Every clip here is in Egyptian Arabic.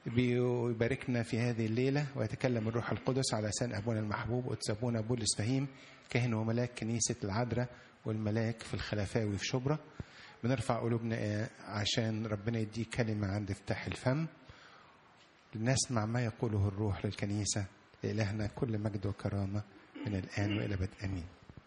بيباركنا في هذه الليلة ويتكلم الروح القدس على لسان أبونا المحبوب قدس أبونا بولس فهيم كاهن وملاك كنيسة العذراء والملاك في الخلفاوي في شبرا بنرفع قلوبنا عشان ربنا يديك كلمة عند افتح الفم لنسمع ما يقوله الروح للكنيسة لإلهنا كل مجد وكرامة من الآن وإلى بدء آمين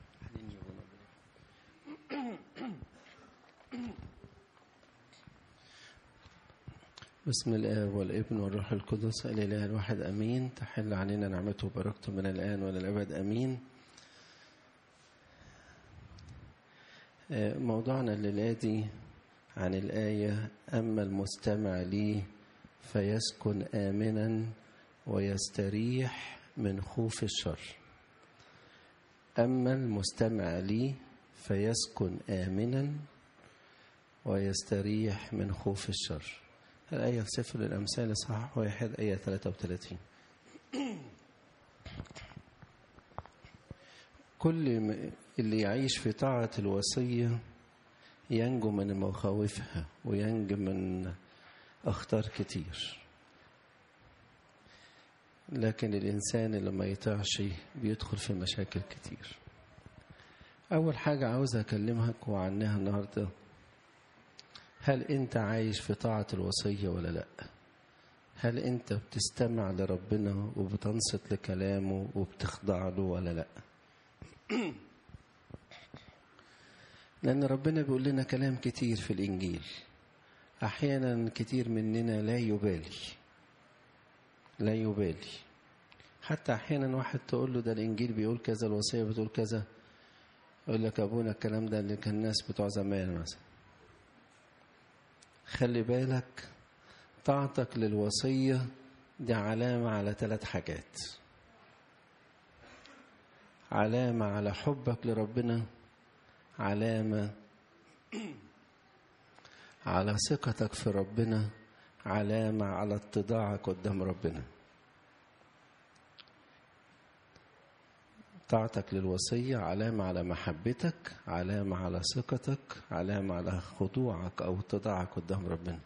بسم الآب والابن والروح القدس الإله الواحد أمين تحل علينا نعمته وبركته من الآن وإلى الأبد أمين موضوعنا الليلة دي عن الآية أما المستمع لي فيسكن آمنا ويستريح من خوف الشر أما المستمع لي فيسكن آمنا ويستريح من خوف الشر الآية في سفر الأمثال إصحاح واحد آية 33 كل اللي يعيش في طاعة الوصية ينجو من مخاوفها وينجو من أخطار كتير لكن الإنسان اللي ما يطيعش بيدخل في مشاكل كتير أول حاجة عاوز أكلمك وعنها النهاردة هل أنت عايش في طاعة الوصية ولا لأ هل أنت بتستمع لربنا وبتنصت لكلامه وبتخضع له ولا لأ لأن ربنا بيقول لنا كلام كتير في الإنجيل أحيانا كتير مننا لا يبالي لا يبالي حتى أحيانا واحد تقول له ده الإنجيل بيقول كذا الوصية بتقول كذا يقول لك أبونا الكلام ده اللي كان الناس بتوع زمان مثلا خلي بالك طاعتك للوصية دي علامة على ثلاث حاجات علامة على حبك لربنا علامة على ثقتك في ربنا علامة على اتضاعك قدام ربنا طاعتك للوصية علامة على محبتك علامة على ثقتك علامة على خضوعك أو اتضاعك قدام ربنا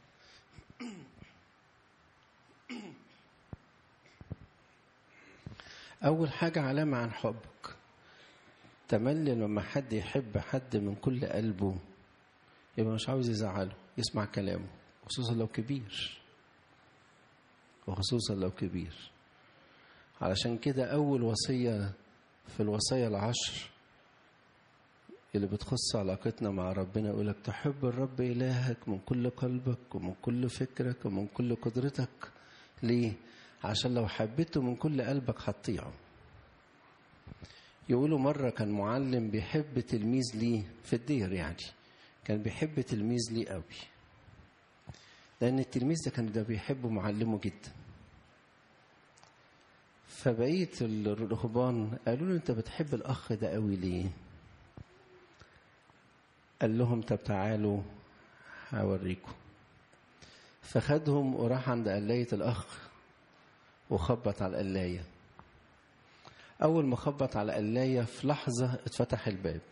أول حاجة علامة عن حبك تملي لما حد يحب حد من كل قلبه يبقى مش عاوز يزعله يسمع كلامه خصوصا لو كبير وخصوصا لو كبير علشان كده أول وصية في الوصايا العشر اللي بتخص علاقتنا مع ربنا يقولك تحب الرب إلهك من كل قلبك ومن كل فكرك ومن كل قدرتك ليه؟ عشان لو حبيته من كل قلبك هتطيعه يقولوا مرة كان معلم بيحب تلميذ ليه في الدير يعني كان بيحب تلميذ ليه قوي لأن التلميذ ده كان ده بيحب معلمه جدا فبقية الرهبان قالوا له أنت بتحب الأخ ده قوي ليه؟ قال لهم طب تعالوا هوريكم فخدهم وراح عند قلاية الأخ وخبط على القلاية أول ما خبط على القلاية في لحظة اتفتح الباب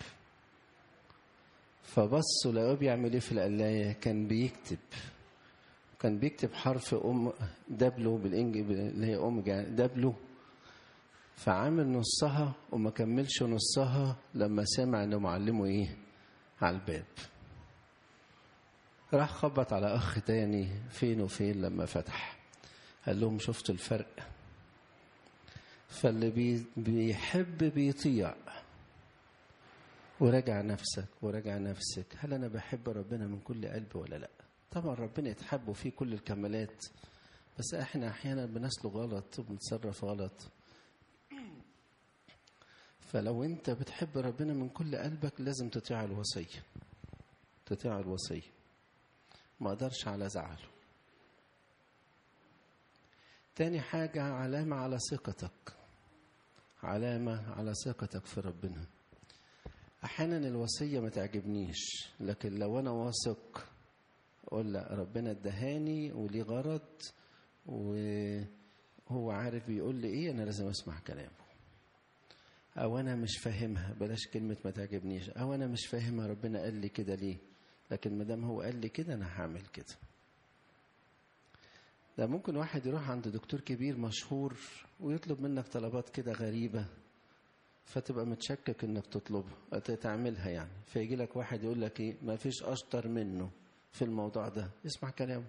فبصوا لقوه بيعمل ايه في القلاية كان بيكتب كان بيكتب حرف أم دبلو بالإنجليزي اللي هي أم دبلو فعامل نصها وما كملش نصها لما سمع إنه معلمه إيه على الباب راح خبط على أخ تاني فين وفين لما فتح قال لهم شفتوا الفرق فاللي بي بيحب بيطيع وراجع نفسك وراجع نفسك هل أنا بحب ربنا من كل قلبي ولا لأ طبعا ربنا يتحب فيه كل الكمالات بس احنا احيانا بنسلك غلط وبنتصرف غلط فلو انت بتحب ربنا من كل قلبك لازم تطيع الوصية تطيع الوصية ما اقدرش على زعله تاني حاجة علامة على ثقتك علامة على ثقتك في ربنا أحيانا الوصية ما تعجبنيش لكن لو أنا واثق أقول لا ربنا ادهاني وليه غرض وهو عارف بيقول لي إيه أنا لازم أسمع كلامه أو أنا مش فاهمها بلاش كلمة ما تعجبنيش أو أنا مش فاهمها ربنا قال لي كده ليه لكن ما دام هو قال لي كده أنا هعمل كده ده ممكن واحد يروح عند دكتور كبير مشهور ويطلب منك طلبات كده غريبة فتبقى متشكك انك تطلبها تعملها يعني فيجي لك واحد يقول لك ايه ما فيش اشطر منه في الموضوع ده اسمع كلامه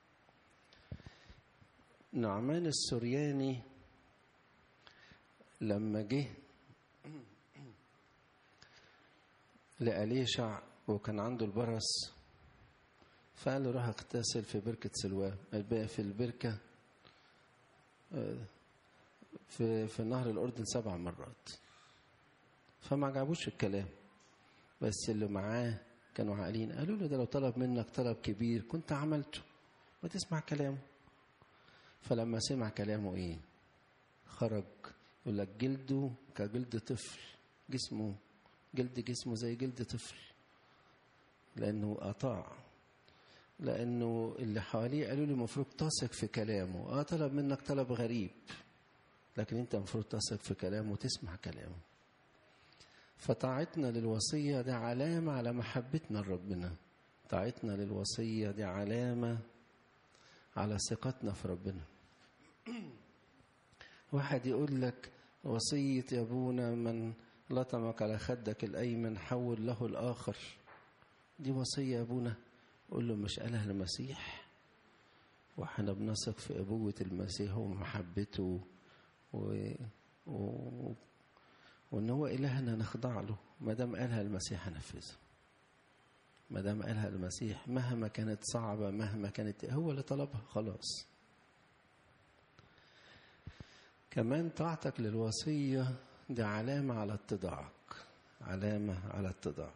نعمان السورياني لما جه لأليشع وكان عنده البرص فقال له روح اغتسل في بركة سلوان في البركة في في نهر الأردن سبع مرات فما عجبوش الكلام بس اللي معاه كانوا عاقلين قالوا له ده لو طلب منك طلب كبير كنت عملته ما تسمع كلامه فلما سمع كلامه ايه خرج يقول لك جلده كجلد طفل جسمه جلد جسمه زي جلد طفل لانه اطاع لانه اللي حواليه قالوا له المفروض تثق في كلامه اه طلب منك طلب غريب لكن انت المفروض تثق في كلامه وتسمع كلامه فطاعتنا للوصية دي علامة على محبتنا لربنا طاعتنا للوصية دي علامة على ثقتنا في ربنا واحد يقول لك وصية يا ابونا من لطمك على خدك الأيمن حول له الآخر دي وصية يا ابونا قول له مش قالها المسيح واحنا بنثق في أبوة المسيح ومحبته و... و... وان هو الهنا نخضع له ما دام قالها المسيح هنفذها ما دام قالها المسيح مهما كانت صعبه مهما كانت هو اللي طلبها خلاص كمان طاعتك للوصيه دي علامه على اتضاعك علامه على اتضاعك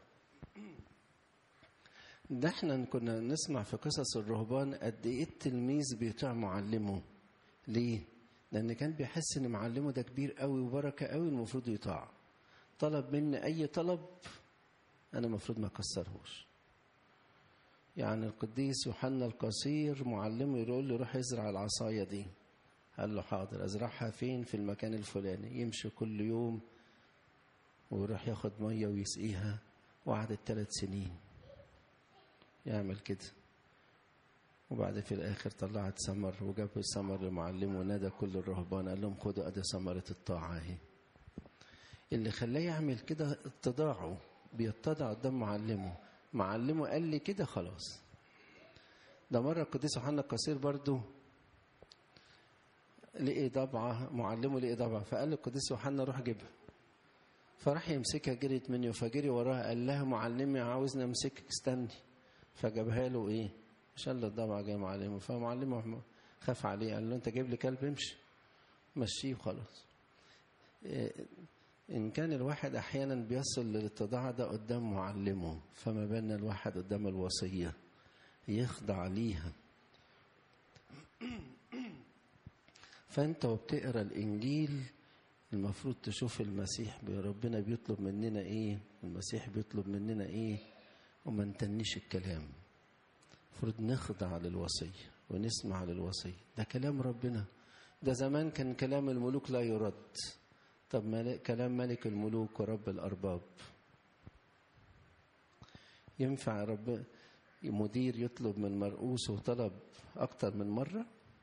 ده احنا كنا نسمع في قصص الرهبان قد ايه التلميذ بيطيع معلمه ليه لان كان بيحس ان معلمه ده كبير قوي وبركه قوي المفروض يطاع طلب مني اي طلب انا المفروض ما اكسرهوش يعني القديس يوحنا القصير معلمه يقول له روح ازرع العصايه دي قال له حاضر ازرعها فين في المكان الفلاني يمشي كل يوم ويروح ياخد ميه ويسقيها وقعدت ثلاث سنين يعمل كده وبعد في الآخر طلعت ثمر وجاب الثمر لمعلمه ونادى كل الرهبان قال لهم خدوا أدي ثمرة الطاعة أهي اللي خلاه يعمل كده اتضاعه بيتضع قدام معلمه معلمه قال لي كده خلاص ده مرة القديس يوحنا القصير برضو لقي ضبعة معلمه لقي ضبعة فقال للقديس يوحنا روح جيبها فراح يمسكها جريت مني فجري وراها قال لها معلمي عاوزني امسكك استني فجابها له ايه شل الضبع جاي معلمه فمعلمه خاف عليه قال له انت جايب لي كلب امشي مشيه وخلاص ان كان الواحد احيانا بيصل للاتضاع ده قدام معلمه فما بالنا الواحد قدام الوصيه يخضع ليها فانت وبتقرا الانجيل المفروض تشوف المسيح ربنا بيطلب مننا ايه المسيح بيطلب مننا ايه وما نتنيش الكلام المفروض نخضع للوصية ونسمع للوصية ده كلام ربنا ده زمان كان كلام الملوك لا يرد طب ملك كلام ملك الملوك ورب الأرباب ينفع رب مدير يطلب من مرؤوسه طلب أكتر من مرة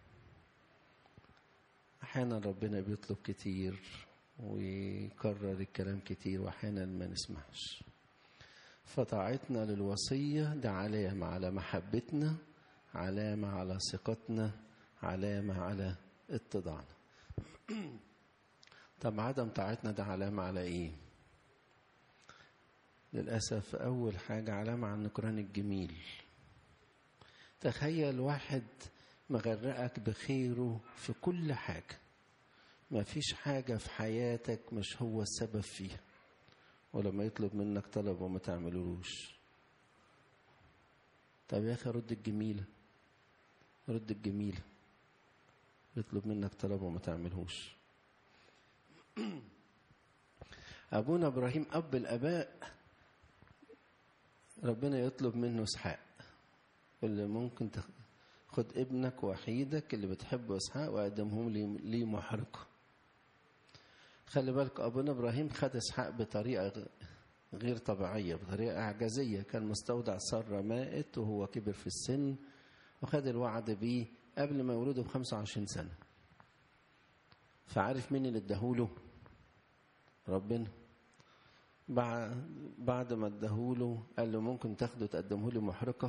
أحيانا ربنا بيطلب كتير ويكرر الكلام كتير وأحيانا ما نسمعش فطاعتنا للوصية ده علامة على محبتنا علامة على ثقتنا علامة على اتضاعنا طب عدم طاعتنا ده علامة على ايه للأسف أول حاجة علامة على النكران الجميل تخيل واحد مغرقك بخيره في كل حاجة ما فيش حاجة في حياتك مش هو السبب فيها ولما يطلب منك طلب وما تعملوش طب يا أخي رد الجميلة رد الجميلة يطلب منك طلب وما تعملهوش أبونا إبراهيم أب الآباء ربنا يطلب منه إسحاق اللي ممكن خد ابنك وحيدك اللي بتحبه إسحاق وقدمهم لي, لي محرقة خلي بالك أبونا إبراهيم خد إسحاق بطريقة غير طبيعية بطريقة إعجازية كان مستودع سارة مائت وهو كبر في السن وخد الوعد بيه قبل ما يولده ب 25 سنة فعارف مين اللي اداهوله ربنا بعد ما اداهوله قال له ممكن تاخده تقدمه لي محرقة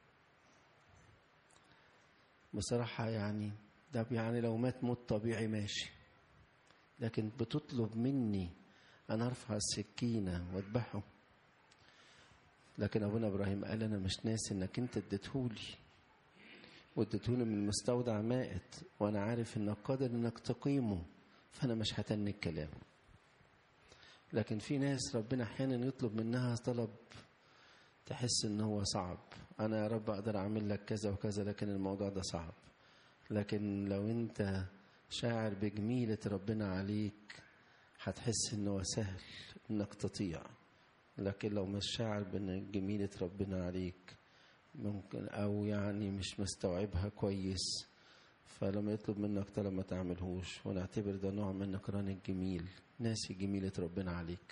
بصراحة يعني ده يعني لو مات موت طبيعي ماشي لكن بتطلب مني أنا أرفع السكينة وأذبحه لكن أبونا إبراهيم قال أنا مش ناسي إنك أنت اديتهولي واديتهولي من مستودع مائت وأنا عارف إنك قادر إنك تقيمه فأنا مش هتني الكلام لكن في ناس ربنا أحيانا يطلب منها طلب تحس إن هو صعب أنا يا رب أقدر أعمل لك كذا وكذا لكن الموضوع ده صعب لكن لو أنت شاعر بجميلة ربنا عليك هتحس إنه سهل إنك تطيع لكن لو مش شاعر بجميلة ربنا عليك ممكن أو يعني مش مستوعبها كويس فلما يطلب منك طلب ما تعملهوش ونعتبر ده نوع من نكران الجميل ناسي جميلة ربنا عليك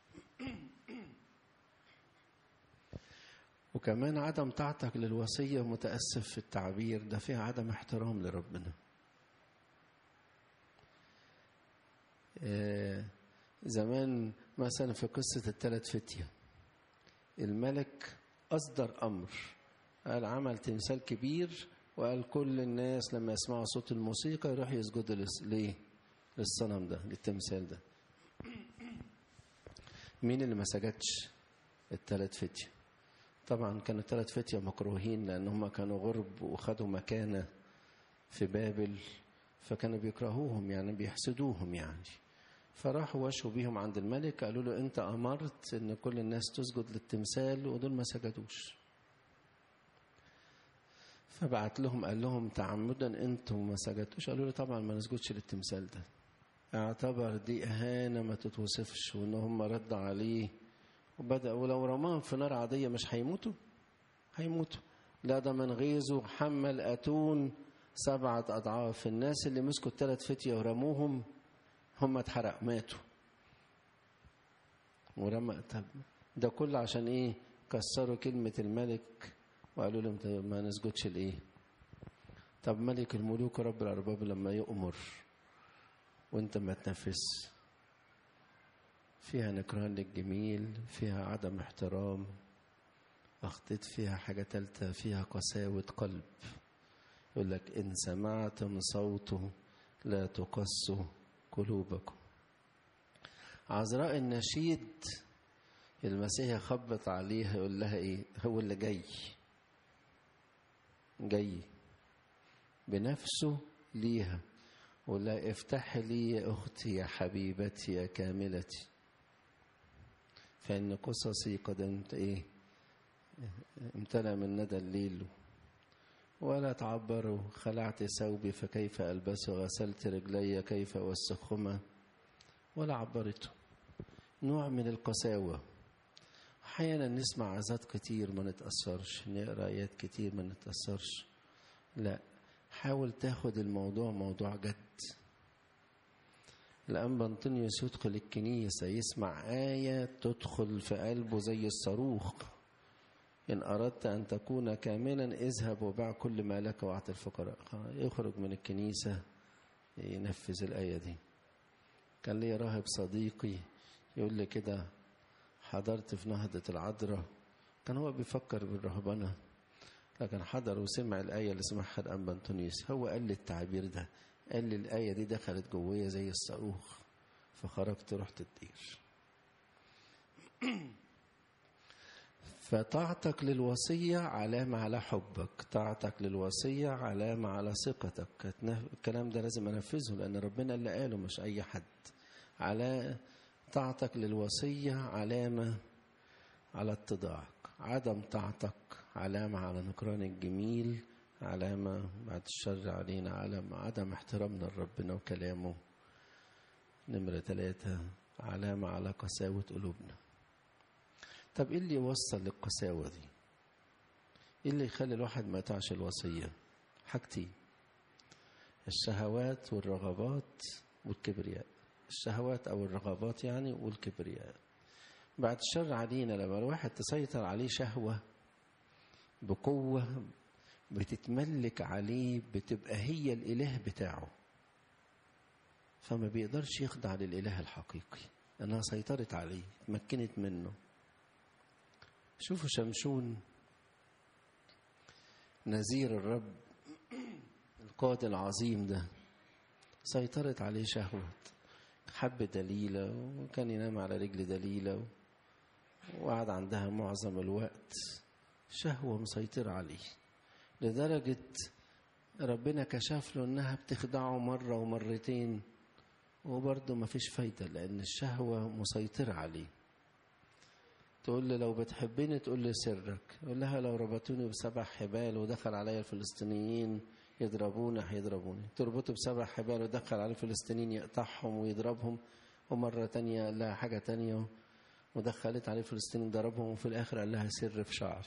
وكمان عدم طاعتك للوصية متأسف في التعبير ده فيها عدم احترام لربنا آه زمان مثلا في قصة الثلاث فتية الملك أصدر أمر قال عمل تمثال كبير وقال كل الناس لما يسمعوا صوت الموسيقى يروح يسجدوا ليه للصنم ده للتمثال ده مين اللي ما سجدش الثلاث فتية طبعا كانوا الثلاث فتية مكروهين لأن هم كانوا غرب وخدوا مكانة في بابل فكانوا بيكرهوهم يعني بيحسدوهم يعني فراحوا وشوا بيهم عند الملك قالوا له انت امرت ان كل الناس تسجد للتمثال ودول ما سجدوش فبعت لهم قال لهم تعمدا انتم ما سجدتوش قالوا له طبعا ما نسجدش للتمثال ده اعتبر دي اهانه ما تتوصفش وان هم ردوا عليه وبدا ولو رماهم في نار عاديه مش هيموتوا هيموتوا لا ده من غيظه حمل اتون سبعه اضعاف الناس اللي مسكوا الثلاث فتيه ورموهم هم اتحرق ماتوا ورمى طب ده كله عشان ايه كسروا كلمة الملك وقالوا له ما نسجدش لايه طب ملك الملوك رب الأرباب لما يؤمر وانت ما تنفذ فيها نكران للجميل فيها عدم احترام أخطيت فيها حاجة تالتة فيها قساوة قلب يقول لك إن سمعتم صوته لا تقسوا قلوبكم عذراء النشيد المسيح خبط عليها يقول لها ايه هو اللي جاي جاي بنفسه ليها ولا افتح لي يا اختي يا حبيبتي يا كاملتي فان قصصي قد انت ايه امتلأ من ندى الليل ولا تعبروا خلعت ثوبي فكيف ألبسه غسلت رجلي كيف أوسخهما ولا عبرته نوع من القساوة أحيانا نسمع عظات كتير ما نتأثرش نقرأ آيات كتير ما نتأثرش لا حاول تاخد الموضوع موضوع جد الأنبا أنطونيوس يدخل الكنيسة يسمع آية تدخل في قلبه زي الصاروخ إن أردت أن تكون كاملا اذهب وباع كل ما لك وأعطي الفقراء يخرج من الكنيسة ينفذ الآية دي كان لي راهب صديقي يقول لي كده حضرت في نهضة العذراء كان هو بيفكر بالرهبنة لكن حضر وسمع الآية اللي سمعها الأنبا أنطونيوس هو قال لي التعبير ده قال لي الآية دي دخلت جوايا زي الصاروخ فخرجت رحت الدير فطاعتك للوصية علامة على حبك طاعتك للوصية علامة على ثقتك الكلام ده لازم أنفذه لأن ربنا اللي قاله مش أي حد على طاعتك للوصية علامة على اتضاعك عدم طاعتك علامة على نكران الجميل علامة بعد الشر علينا علامة عدم احترامنا لربنا وكلامه نمرة ثلاثة علامة على قساوة قلوبنا طب ايه اللي يوصل للقساوة دي ايه اللي يخلي الواحد ما يطيعش الوصية حاجتين الشهوات والرغبات والكبرياء الشهوات او الرغبات يعني والكبرياء بعد الشر علينا لما الواحد تسيطر عليه شهوة بقوة بتتملك عليه بتبقى هي الإله بتاعه فما بيقدرش يخضع للإله الحقيقي لأنها سيطرت عليه تمكنت منه شوفوا شمشون نذير الرب القائد العظيم ده سيطرت عليه شهوة حب دليلة وكان ينام على رجل دليلة وقعد عندها معظم الوقت شهوة مسيطرة عليه لدرجة ربنا كشف له انها بتخدعه مرة ومرتين وبرضه مفيش فايدة لأن الشهوة مسيطرة عليه تقول لي لو بتحبني تقول لي سرك يقول لها لو ربطوني بسبع حبال ودخل عليا الفلسطينيين يضربوني هيضربوني تربطه بسبع حبال ودخل على الفلسطينيين يقطعهم ويضربهم ومرة تانية قال لها حاجة تانية ودخلت عليه الفلسطينيين ضربهم وفي الآخر قال لها سر في شعري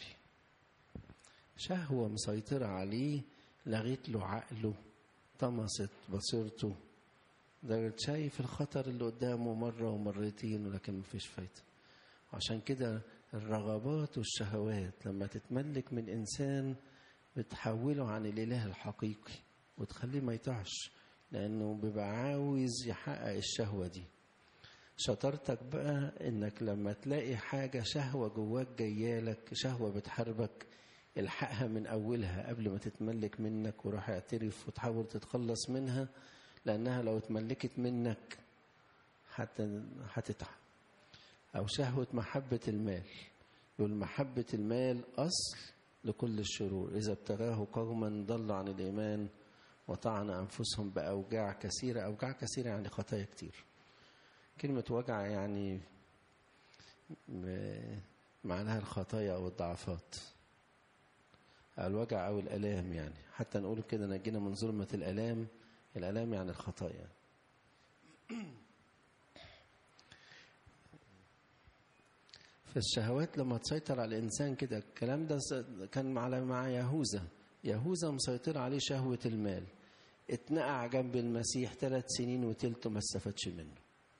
شهوة مسيطرة عليه لغيت له عقله طمست بصيرته ده شايف الخطر اللي قدامه مرة ومرتين ولكن مفيش فايدة عشان كده الرغبات والشهوات لما تتملك من إنسان بتحوله عن الإله الحقيقي وتخليه ما يطعش لأنه بيبقى عاوز يحقق الشهوة دي شطارتك بقى إنك لما تلاقي حاجة شهوة جواك جايالك شهوة بتحاربك الحقها من أولها قبل ما تتملك منك وروح اعترف وتحاول تتخلص منها لأنها لو اتملكت منك هتتعب أو شهوة محبة المال يقول محبة المال أصل لكل الشرور إذا ابتغاه قوما ضلوا عن الإيمان وطعن أنفسهم بأوجاع كثيرة أوجاع كثيرة يعني خطايا كتير كلمة وجع يعني معناها الخطايا أو الضعفات الوجع أو الألام يعني حتى نقول كده نجينا من ظلمة الألام الألام يعني الخطايا فالشهوات لما تسيطر على الإنسان كده الكلام ده كان على مع يهوذا يهوذا مسيطر عليه شهوة المال اتنقع جنب المسيح ثلاث سنين وتلته ما استفادش منه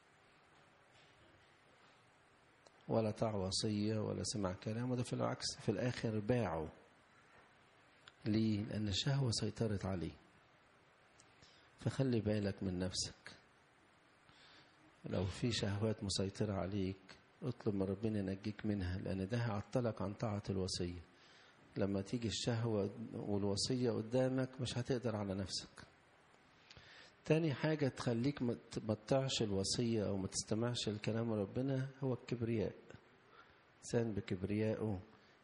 ولا طاع وصية ولا سمع كلام وده في العكس في الآخر باعه ليه؟ لأن الشهوة سيطرت عليه فخلي بالك من نفسك لو في شهوات مسيطرة عليك اطلب من ربنا ينجيك منها لأن ده هيعطلك عن طاعة الوصية لما تيجي الشهوة والوصية قدامك مش هتقدر على نفسك تاني حاجة تخليك ما تمتعش الوصية أو ما تستمعش لكلام ربنا هو الكبرياء إنسان بكبريائه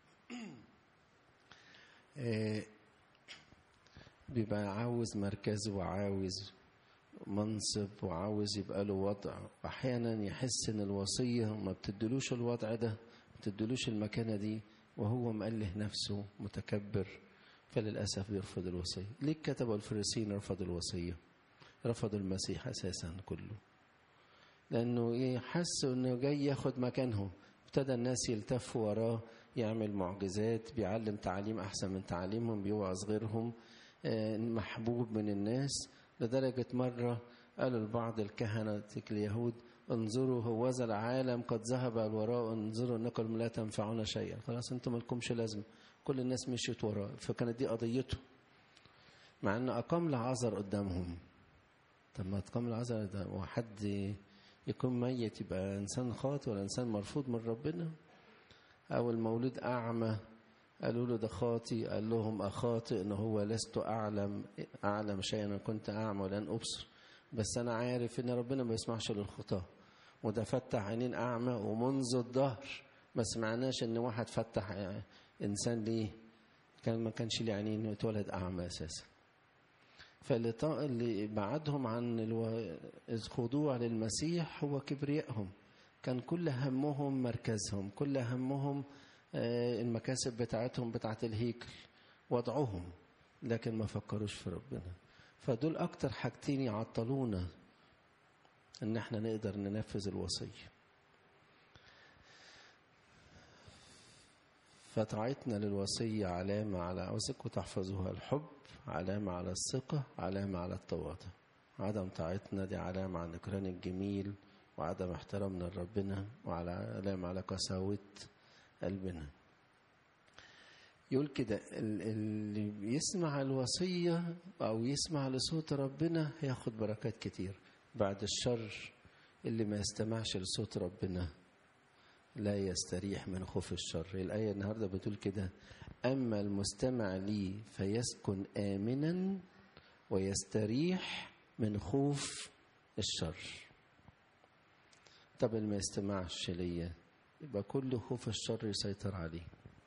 بيبقى عاوز مركز وعاوز منصب وعاوز يبقى له وضع احيانا يحس ان الوصيه ما بتدلوش الوضع ده ما بتدلوش المكانه دي وهو مأله نفسه متكبر فللاسف بيرفض الوصيه ليه كتبوا الفريسيين رفضوا الوصيه رفضوا المسيح اساسا كله لانه ايه حسوا انه جاي ياخد مكانهم ابتدى الناس يلتفوا وراه يعمل معجزات بيعلم تعاليم احسن من تعاليمهم بيوعظ غيرهم محبوب من الناس لدرجة مرة قالوا لبعض الكهنة اليهود انظروا هوذا العالم قد ذهب الوراء انظروا انكم لا تنفعون شيئا خلاص انتم مالكمش لازمه كل الناس مشيت وراه فكانت دي قضيته مع ان اقام لعذر قدامهم طب ما اقام لعذر ده وحد يكون ميت يبقى انسان خاطئ ولا انسان مرفوض من ربنا او المولود اعمى قالوا له ده خاطي قال لهم أخاطئ إن هو لست أعلم أعلم شيئا أنا كنت أعمى ولن أبصر بس أنا عارف إن ربنا ما يسمعش للخطاة وده فتح عينين أعمى ومنذ الظهر ما سمعناش إن واحد فتح إنسان ليه كان ما كانش ليه عينين اتولد أعمى أساسا فاللي اللي بعدهم عن الخضوع للمسيح هو كبريائهم كان كل همهم مركزهم كل همهم المكاسب بتاعتهم بتاعت الهيكل وضعهم لكن ما فكروش في ربنا فدول أكتر حاجتين يعطلونا إن احنا نقدر ننفذ الوصية فطاعتنا للوصية علامة على عاوزكم تحفظوها الحب علامة على الثقة علامة على التواضع عدم طاعتنا دي علامة على نكران الجميل وعدم احترامنا لربنا وعلى علامة على قساوة قلبنا يقول كده ال- اللي بيسمع الوصية أو يسمع لصوت ربنا هياخد بركات كتير بعد الشر اللي ما يستمعش لصوت ربنا لا يستريح من خوف الشر الآية النهاردة بتقول كده أما المستمع لي فيسكن آمنا ويستريح من خوف الشر طب اللي ما يستمعش ليا يبقى كل خوف الشر يسيطر عليه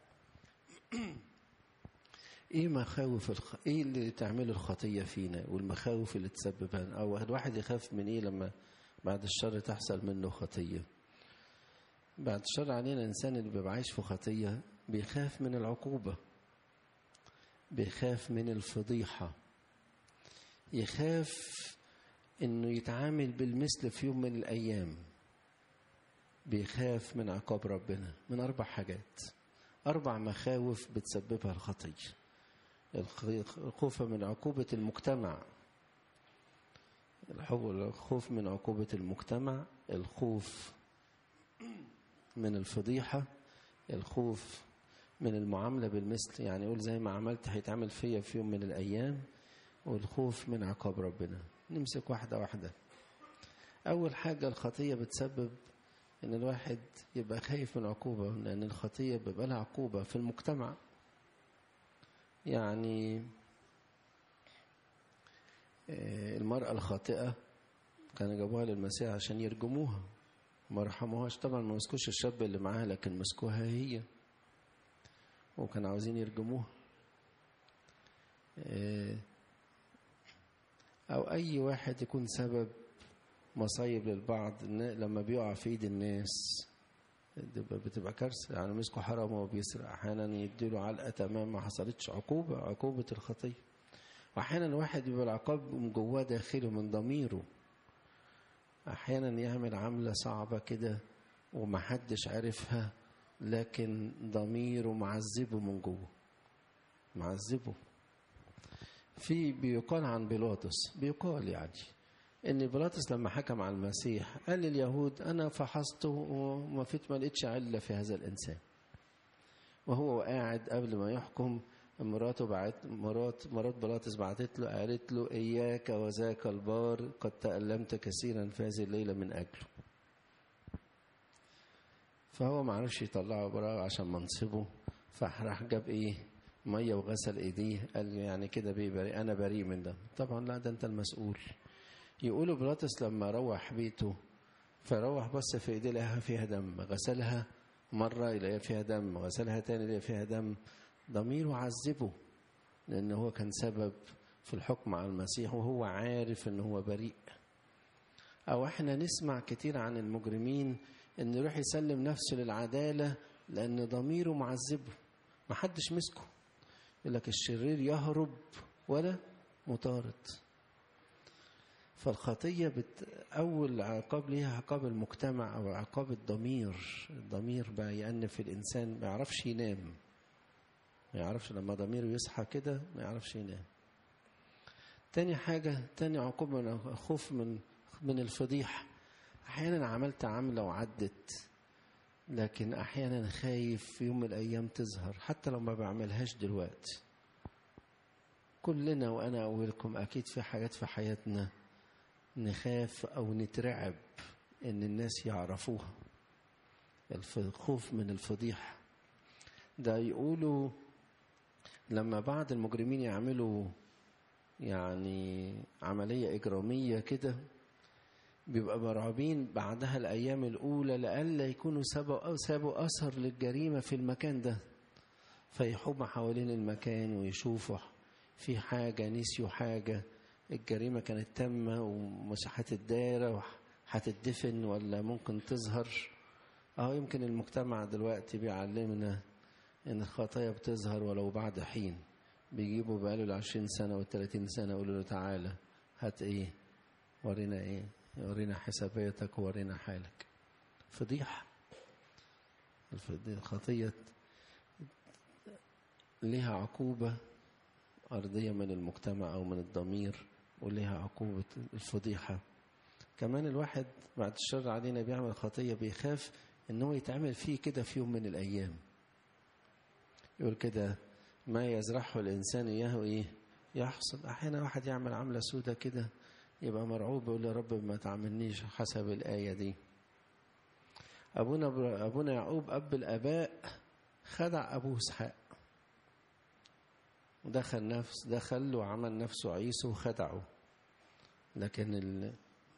ايه مخاوف الخ... ايه اللي تعمله الخطيه فينا والمخاوف اللي تسببها او الواحد يخاف من ايه لما بعد الشر تحصل منه خطيه بعد الشر علينا الانسان اللي بيبقى عايش في خطيه بيخاف من العقوبه بيخاف من الفضيحه يخاف انه يتعامل بالمثل في يوم من الايام بيخاف من عقاب ربنا من اربع حاجات اربع مخاوف بتسببها الخطيه الخوف من عقوبه المجتمع الخوف من عقوبه المجتمع الخوف من الفضيحه الخوف من المعامله بالمثل يعني يقول زي ما عملت هيتعمل فيا في يوم من الايام والخوف من عقاب ربنا نمسك واحده واحده اول حاجه الخطيه بتسبب ان الواحد يبقى خايف من عقوبة لان الخطية بيبقى لها عقوبة في المجتمع يعني المرأة الخاطئة كانوا جابوها للمسيح عشان يرجموها ما رحموهاش طبعا ما مسكوش الشاب اللي معاها لكن مسكوها هي وكانوا عاوزين يرجموها او اي واحد يكون سبب مصايب للبعض لما بيقع في ايد الناس بتبقى كارثه يعني مسكوا حرام وهو بيسرق احيانا يديله علقه تمام ما حصلتش عقوبه عقوبه الخطيه واحيانا الواحد بيبقى العقاب من جواه داخله من ضميره احيانا يعمل عمله صعبه كده ومحدش عارفها لكن ضميره معذبه من جوه معذبه في بيقال عن بيلاطس بيقال يعني ان بيلاطس لما حكم على المسيح قال لليهود انا فحصته وما فيت ما لقيتش عله في هذا الانسان وهو قاعد قبل ما يحكم مراته بعت مرات مرات بيلاطس بعتت له قالت له اياك وذاك البار قد تألمت كثيرا في هذه الليله من اجله فهو ما عرفش يطلعه براه عشان منصبه فراح جاب ايه ميه وغسل ايديه قال له يعني كده بيه بريء انا بريء من ده طبعا لا ده انت المسؤول يقولوا بيلاطس لما روح بيته فروح بص في ايديه لقاها فيها دم غسلها مرة يلاقيها فيها دم غسلها تاني يلاقيها فيها دم ضميره عذبه لأن هو كان سبب في الحكم على المسيح وهو عارف ان هو بريء أو احنا نسمع كتير عن المجرمين ان يروح يسلم نفسه للعدالة لأن ضميره معذبه محدش مسكه يقول لك الشرير يهرب ولا مطارد فالخطية بت... أول عقاب ليها عقاب المجتمع أو عقاب الضمير الضمير بقى يأنف الإنسان ما يعرفش ينام ما يعرفش لما ضميره يصحى كده ما يعرفش ينام تاني حاجة تاني عقوبة من الخوف من من الفضيحة أحيانا عملت عملة وعدت لكن أحيانا خايف في يوم من الأيام تظهر حتى لو ما بعملهاش دلوقتي كلنا وأنا أولكم أكيد في حاجات في حياتنا نخاف أو نترعب إن الناس يعرفوها الخوف من الفضيحة ده يقولوا لما بعض المجرمين يعملوا يعني عملية إجرامية كده بيبقى مرعوبين بعدها الأيام الأولى لألا يكونوا سابوا أو سابوا أثر للجريمة في المكان ده فيحوموا حوالين المكان ويشوفوا في حاجة نسيوا حاجة الجريمة كانت تامة ومساحات الدائرة هتدفن ولا ممكن تظهر أهو يمكن المجتمع دلوقتي بيعلمنا إن الخطايا بتظهر ولو بعد حين بيجيبوا بقاله العشرين سنة والتلاتين سنة يقولوا له تعالى هات إيه ورينا إيه ورينا حساباتك وورينا حالك فضيحة الخطية لها عقوبة أرضية من المجتمع أو من الضمير ولها عقوبة الفضيحة كمان الواحد بعد الشر علينا بيعمل خطية بيخاف إن هو يتعمل فيه كده في يوم من الأيام يقول كده ما يزرعه الإنسان إياه إيه يحصد أحيانا واحد يعمل عملة سودة كده يبقى مرعوب يقول يا رب ما تعملنيش حسب الآية دي أبونا أبونا يعقوب أب الآباء خدع أبوه إسحاق ودخل نفس دخل وعمل نفسه عيسو وخدعه لكن ال...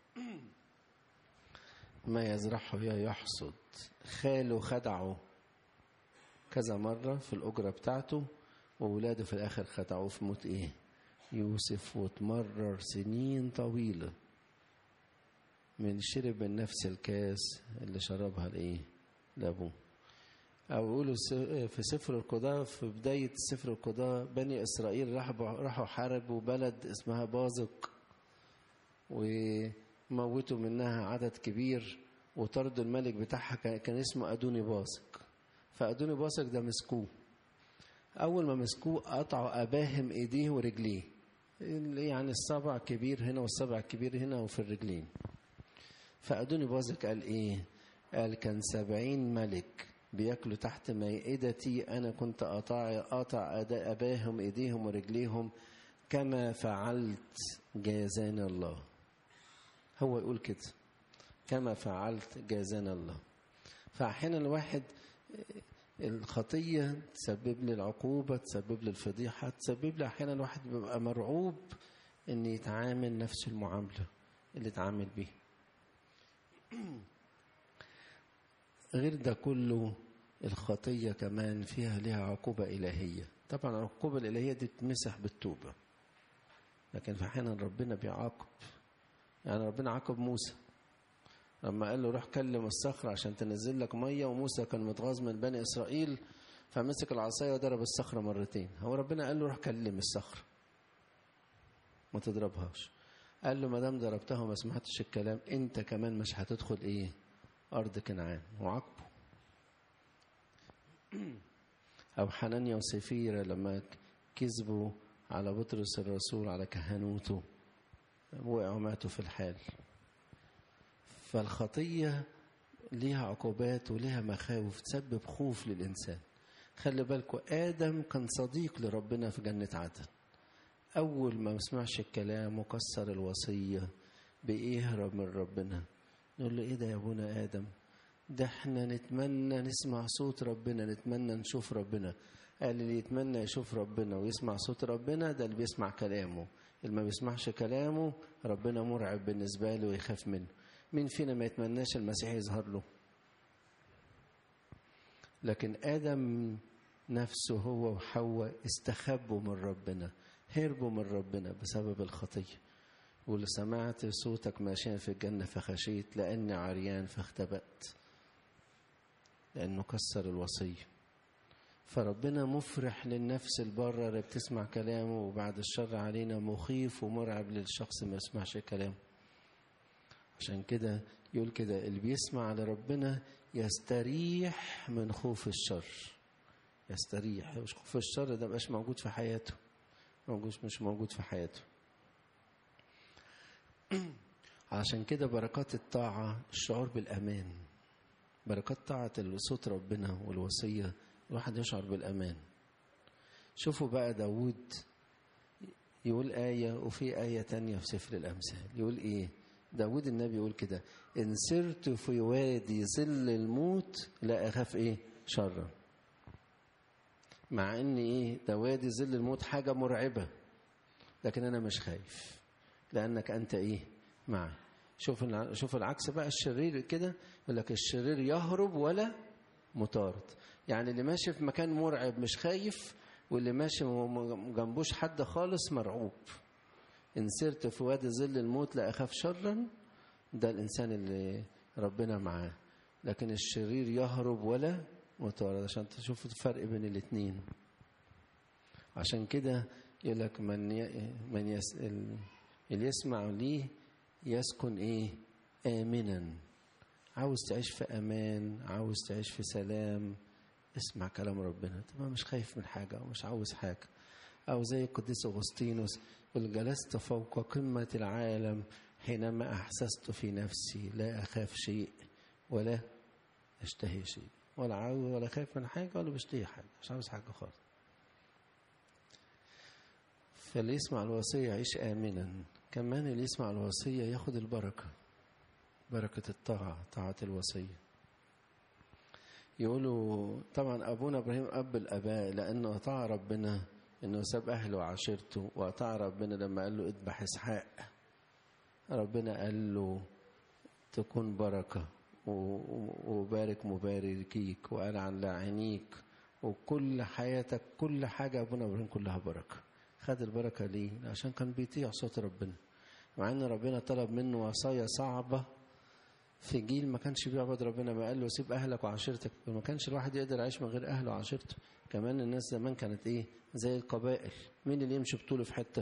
ما يزرعه يحصد خاله خدعه كذا مرة في الأجرة بتاعته وولاده في الآخر خدعوه في موت إيه يوسف وتمرر سنين طويلة من شرب من نفس الكاس اللي شربها الإيه لأبوه أو يقولوا في سفر القضاء في بداية سفر القضاء بني إسرائيل راحوا راحوا حاربوا بلد اسمها بازق وموتوا منها عدد كبير وطردوا الملك بتاعها كان اسمه أدوني باسق فأدوني باسق ده مسكوه أول ما مسكوه قطعوا أباهم إيديه ورجليه يعني الصبع كبير هنا والصبع كبير هنا وفي الرجلين فأدوني باسق قال إيه قال كان سبعين ملك بياكلوا تحت مائدتي أنا كنت أقطع أقطع أباهم إيديهم ورجليهم كما فعلت جازانا الله هو يقول كده كما فعلت جازانا الله فأحيانا الواحد الخطية تسبب لي العقوبة تسبب لي الفضيحة تسبب لي أحيانا الواحد بيبقى مرعوب إن يتعامل نفس المعاملة اللي اتعامل بيه غير ده كله الخطية كمان فيها لها عقوبة إلهية طبعا العقوبة الإلهية دي تمسح بالتوبة لكن في أحيانا ربنا بيعاقب يعني ربنا عاقب موسى لما قال له روح كلم الصخرة عشان تنزل لك مية وموسى كان متغاظ من بني إسرائيل فمسك العصاية وضرب الصخرة مرتين هو ربنا قال له روح كلم الصخرة ما تضربهاش قال له ما دام ضربتها وما سمعتش الكلام انت كمان مش هتدخل ايه ارض كنعان وعاقبه او حنانيا وسفيرة لما كذبوا على بطرس الرسول على كهنوته وقعوا ماتوا في الحال فالخطية ليها عقوبات وليها مخاوف تسبب خوف للإنسان خلي بالكم آدم كان صديق لربنا في جنة عدن أول ما مسمعش الكلام وكسر الوصية بيهرب من ربنا نقول له إيه ده يا أبونا آدم ده احنا نتمنى نسمع صوت ربنا نتمنى نشوف ربنا قال اللي يتمنى يشوف ربنا ويسمع صوت ربنا ده اللي بيسمع كلامه اللي ما بيسمعش كلامه ربنا مرعب بالنسبة له ويخاف منه مين فينا ما يتمناش المسيح يظهر له لكن آدم نفسه هو وحواء استخبوا من ربنا هربوا من ربنا بسبب الخطية واللي سمعت صوتك ماشيا في الجنة فخشيت لأني عريان فاختبأت لأنه كسر الوصية فربنا مفرح للنفس البرة اللي بتسمع كلامه وبعد الشر علينا مخيف ومرعب للشخص ما يسمعش كلامه عشان كده يقول كده اللي بيسمع لربنا يستريح من خوف الشر يستريح مش خوف الشر ده مبقاش موجود في حياته موجود مش موجود في حياته عشان كده بركات الطاعة الشعور بالأمان بركات طاعة صوت ربنا والوصية الواحد يشعر بالأمان شوفوا بقى داود يقول آية وفي آية تانية في سفر الأمثال يقول إيه داود النبي يقول كده إن سرت في وادي ظل الموت لا أخاف إيه شرا مع إن إيه ده وادي ظل الموت حاجة مرعبة لكن أنا مش خايف لأنك أنت إيه معي شوف شوف العكس بقى الشرير كده يقول لك الشرير يهرب ولا مطارد يعني اللي ماشي في مكان مرعب مش خايف واللي ماشي جنبوش حد خالص مرعوب إن سرت في وادي ظل الموت لا أخاف شرا ده الإنسان اللي ربنا معاه لكن الشرير يهرب ولا مطارد عشان تشوفوا الفرق بين الاثنين عشان كده يقول لك من ي... من يس... اللي يسمع ليه يسكن ايه آمنا عاوز تعيش في أمان عاوز تعيش في سلام اسمع كلام ربنا تبقى مش خايف من حاجة ومش عاوز حاجة أو زي القديس أغسطينوس يقول جلست فوق قمة العالم حينما أحسست في نفسي لا أخاف شيء ولا أشتهي شيء ولا عاوز ولا خايف من حاجة ولا بشتهي حاجة مش عاوز حاجة خالص فاللي يسمع الوصية يعيش آمنا كمان اللي يسمع الوصية ياخد البركة بركة الطاعة طاعة الوصية يقولوا طبعا أبونا إبراهيم أب الآباء لأنه أطاع ربنا إنه ساب أهله وعشيرته وأطاع ربنا لما قال له اذبح إسحاق ربنا قال له تكون بركة وبارك مباركيك وقال عن لاعنيك وكل حياتك كل حاجة أبونا إبراهيم كلها بركة خد البركة ليه؟ عشان كان بيطيع صوت ربنا مع ان ربنا طلب منه وصايا صعبة في جيل ما كانش بيعبد ربنا ما قال له سيب اهلك وعشيرتك ما كانش الواحد يقدر يعيش من غير اهله وعشيرته كمان الناس زمان كانت ايه زي القبائل مين اللي يمشي بطوله في حتة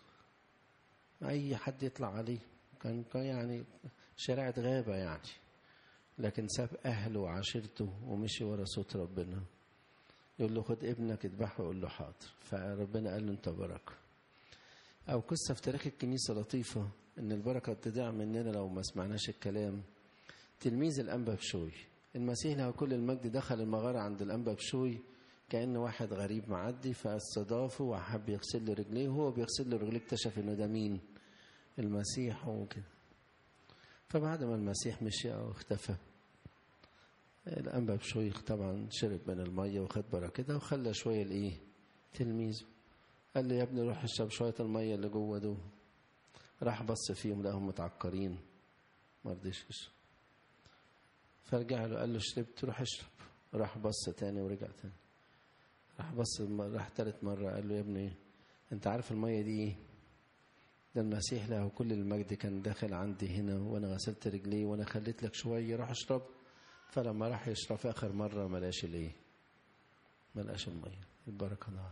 اي حد يطلع عليه كان يعني شارع غابة يعني لكن ساب اهله وعشيرته ومشي ورا صوت ربنا يقول له خد ابنك اذبحه ويقول له حاضر فربنا قال له انت بركه او قصه في تاريخ الكنيسه لطيفه ان البركه تضيع مننا لو ما سمعناش الكلام تلميذ الانبا بشوي المسيح له كل المجد دخل المغاره عند الانبا بشوي كان واحد غريب معدي فاستضافه وحب يغسل له رجليه وهو بيغسل له رجليه اكتشف انه ده مين المسيح وكده فبعد ما المسيح مشي او اختفى الأنبا بشويخ طبعا شرب من المية وخد بركتها وخلى شوية الإيه تلميذه قال له يا ابني روح اشرب شوية المية اللي جوه دول راح بص فيهم لقاهم متعكرين ما رضيش يشرب فرجع له قال له شربت روح اشرب راح بص تاني ورجع تاني راح بص راح تالت مرة قال له يا ابني انت عارف المية دي ايه ده المسيح له كل المجد كان داخل عندي هنا وانا غسلت رجليه وانا خليت لك شوية روح اشرب فلما راح يشرب في اخر مره ما لقاش الايه ما لقاش الميه البركه نار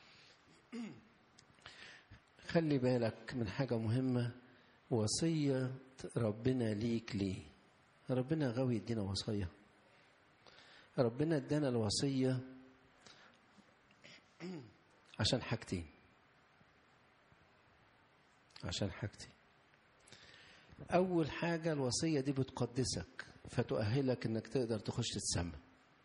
خلي بالك من حاجه مهمه وصيه ربنا ليك ليه ربنا غاوي يدينا وصيه ربنا ادانا الوصيه عشان حاجتين عشان حاجتين اول حاجه الوصيه دي بتقدسك فتؤهلك انك تقدر تخش السماء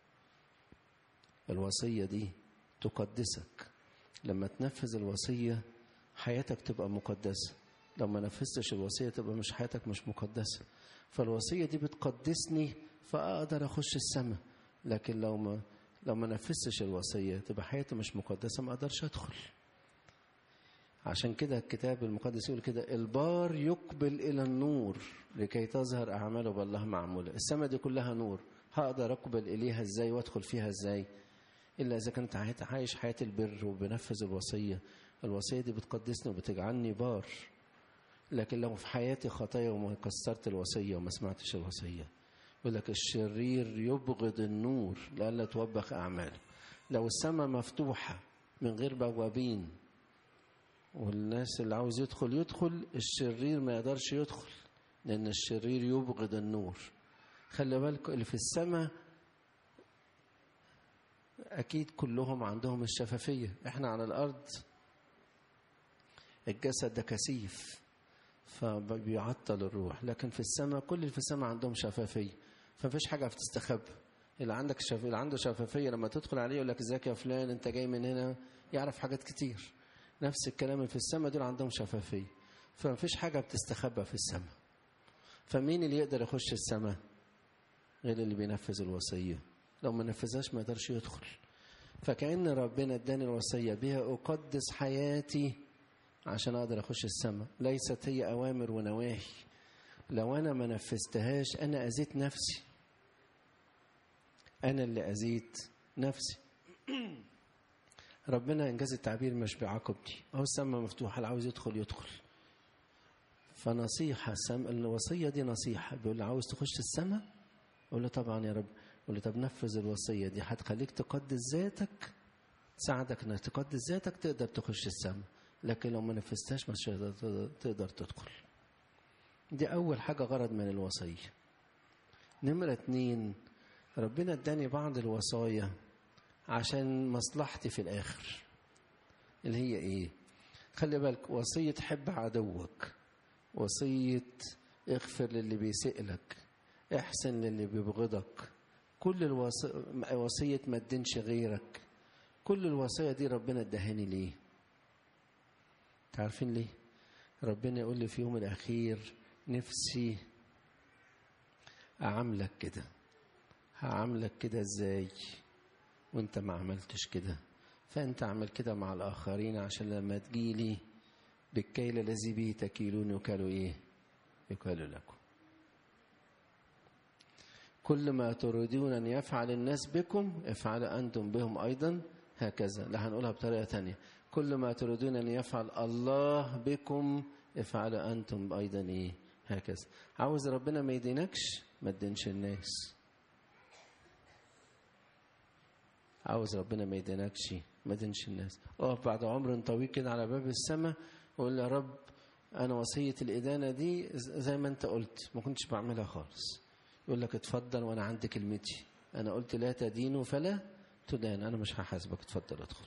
الوصيه دي تقدسك لما تنفذ الوصيه حياتك تبقى مقدسه لو ما نفذتش الوصيه تبقى مش حياتك مش مقدسه فالوصيه دي بتقدسني فاقدر اخش السماء لكن لو ما لو ما نفذتش الوصيه تبقى حياتي مش مقدسه ما اقدرش ادخل عشان كده الكتاب المقدس يقول كده البار يقبل الى النور لكي تظهر اعماله بالله معموله السماء دي كلها نور هقدر اقبل اليها ازاي وادخل فيها ازاي الا اذا كنت عايش حياه البر وبنفذ الوصيه الوصيه دي بتقدسني وبتجعلني بار لكن لو في حياتي خطايا وما كسرت الوصيه وما سمعتش الوصيه يقول لك الشرير يبغض النور لئلا توبخ اعماله لو السماء مفتوحه من غير بوابين والناس اللي عاوز يدخل يدخل الشرير ما يقدرش يدخل لأن الشرير يبغض النور خلي بالك اللي في السماء أكيد كلهم عندهم الشفافية إحنا على الأرض الجسد ده كثيف فبيعطل الروح لكن في السماء كل اللي في السماء عندهم شفافية فمفيش حاجة بتستخبى اللي عندك شف... اللي عنده شفافية لما تدخل عليه يقول لك ازيك يا فلان انت جاي من هنا يعرف حاجات كتير نفس الكلام في السماء دول عندهم شفافية فمفيش حاجة بتستخبى في السماء فمين اللي يقدر يخش السماء غير اللي بينفذ الوصية لو ما نفذهاش ما يقدرش يدخل فكأن ربنا اداني الوصية بها أقدس حياتي عشان أقدر أخش السماء ليست هي أوامر ونواهي لو أنا ما نفذتهاش أنا أذيت نفسي أنا اللي أذيت نفسي ربنا انجاز التعبير مش بيعاقبني اهو السماء مفتوحه اللي عاوز يدخل يدخل فنصيحه السم... الوصيه دي نصيحه بيقول لي عاوز تخش السماء اقول له طبعا يا رب يقول لي طب نفذ الوصيه دي هتخليك تقدس ذاتك تساعدك انك تقدس ذاتك تقدر تخش السماء لكن لو ما نفذتهاش مش تقدر تدخل دي اول حاجه غرض من الوصيه نمره اتنين ربنا اداني بعض الوصايا عشان مصلحتي في الآخر اللي هي إيه خلي بالك وصية حب عدوك وصية اغفر للي بيسئ لك احسن للي بيبغضك كل الوصية وصية ما تدينش غيرك كل الوصايا دي ربنا ادهاني ليه عارفين ليه ربنا يقول لي في يوم الأخير نفسي أعاملك كده هعاملك كده إزاي وانت ما عملتش كده فانت اعمل كده مع الآخرين عشان لما تجيلي بالكيل الذي به تكيلون يكالوا ايه يكالوا لكم كل ما تريدون أن يفعل الناس بكم افعل أنتم بهم أيضا هكذا لا هنقولها بطريقة تانية كل ما تريدون أن يفعل الله بكم افعل أنتم أيضا إيه هكذا عاوز ربنا ما يدينكش ما تدينش الناس عاوز ربنا ما يدينكش ما تدينش الناس اقف بعد عمر طويل كده على باب السماء وقول يا رب أنا وصية الإدانة دي زي ما أنت قلت ما كنتش بعملها خالص يقول لك اتفضل وانا عندي كلمتي انا قلت لا تدين فلا تدان انا مش هحاسبك اتفضل ادخل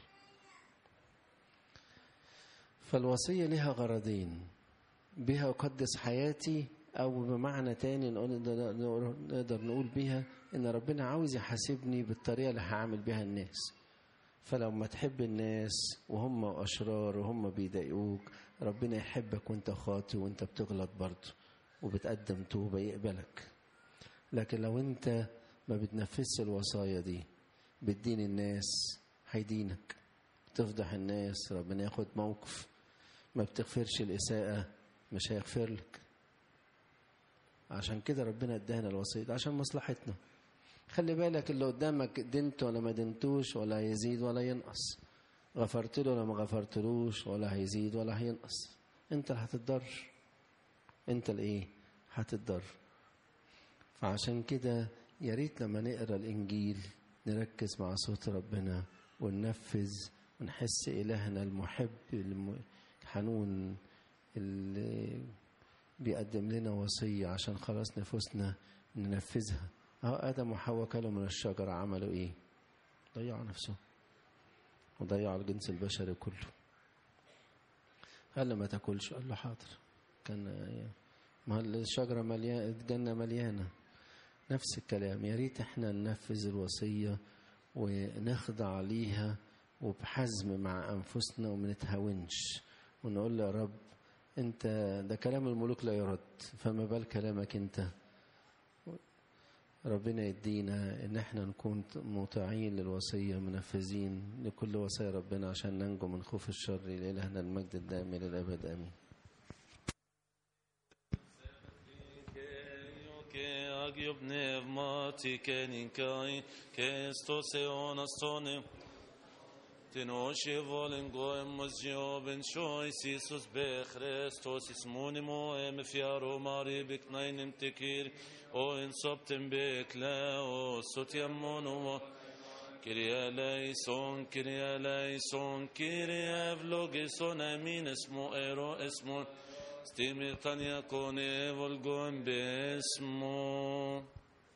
فالوصية لها غرضين بها أقدس حياتي أو بمعنى تاني نقدر نقول بيها إن ربنا عاوز يحاسبني بالطريقة اللي هعمل بيها الناس فلو ما تحب الناس وهم أشرار وهم بيضايقوك ربنا يحبك وانت خاطي وانت بتغلط برضه وبتقدم توبة يقبلك لكن لو انت ما بتنفذش الوصايا دي بتدين الناس هيدينك تفضح الناس ربنا ياخد موقف ما بتغفرش الإساءة مش هيغفر لك عشان كده ربنا ادانا الوصية دي عشان مصلحتنا خلي بالك اللي قدامك دنت ولا ما دنتوش ولا هيزيد ولا ينقص غفرت له ولا ما غفرتلوش ولا هيزيد ولا هينقص انت اللي هتتضر انت الايه هتتضر فعشان كده يا ريت لما نقرا الانجيل نركز مع صوت ربنا وننفذ ونحس الهنا المحب الحنون اللي بيقدم لنا وصيه عشان خلاص نفوسنا ننفذها اهو ادم وحواء كلوا من الشجره عملوا ايه ضيعوا نفسهم وضيعوا الجنس البشري كله قال له ما تاكلش قال له حاضر كان ما الشجره مليانه الجنه مليانه نفس الكلام يا ريت احنا ننفذ الوصيه ونخضع ليها وبحزم مع انفسنا وما نتهاونش ونقول له يا رب انت ده كلام الملوك لا يرد فما بال كلامك انت ربنا يدينا ان احنا نكون مطيعين للوصيه منفذين لكل وصايا ربنا عشان ننجو من خوف الشر لالهنا المجد الدائم للابد امين agio pneumatike ninkaj, kestos eonas tonim. Την όσοι βόλεν γόεμ μας γιόβεν σόις Ιησούς μπε Χριστός εις μόνιμο εμ φιάρο μάρι μπικνάινιμ τεκύρ ο εν σόπτεμ μπεκλέος ότι αμμόνωμα Kyrie eleison, Kyrie eleison, Kyrie ευλογήσον εμήν εσμο ερώ εσμο στήμη τανία κονέ βολγό εμπέσμο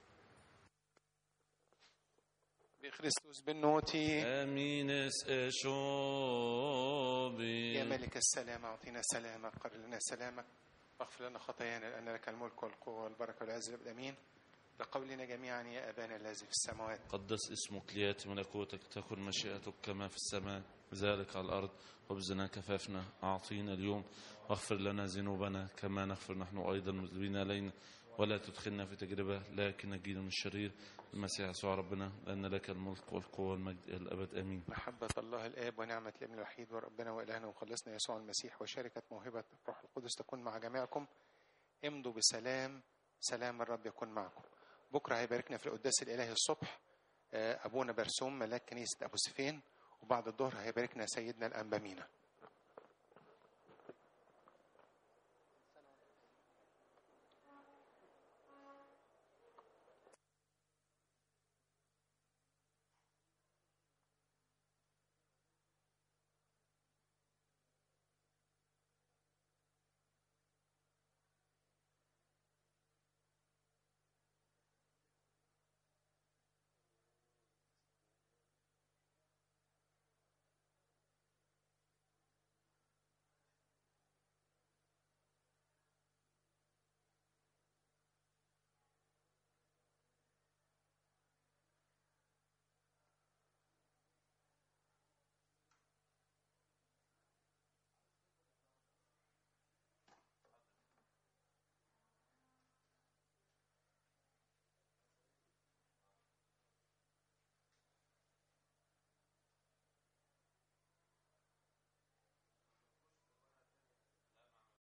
بخريستوس بالنوتي امين اس اشوبي يا ملك السلام اعطينا سلامك قرر لنا سلامك واغفر لنا خطايانا لان لك الملك والقوه والبركه والعز والابد امين بقولنا جميعا يا ابانا الذي في السماوات قدس اسمك لياتي ملكوتك تكن مشيئتك كما في السماء ذلك على الأرض خبزنا كفافنا أعطينا اليوم واغفر لنا ذنوبنا كما نغفر نحن أيضا مذنبين علينا ولا تدخلنا في تجربة لكن نجينا من الشرير المسيح يسوع ربنا لأن لك الملك والقوة والمجد إلى الأبد آمين محبة الله الآب ونعمة الابن الوحيد وربنا وإلهنا ومخلصنا يسوع المسيح وشركة موهبة الروح القدس تكون مع جميعكم امضوا بسلام سلام الرب يكون معكم بكرة هيباركنا في القداس الإلهي الصبح آه، أبونا برسوم ملاك كنيسة أبو سفين وبعد الظهر هيباركنا سيدنا الأنبا مينا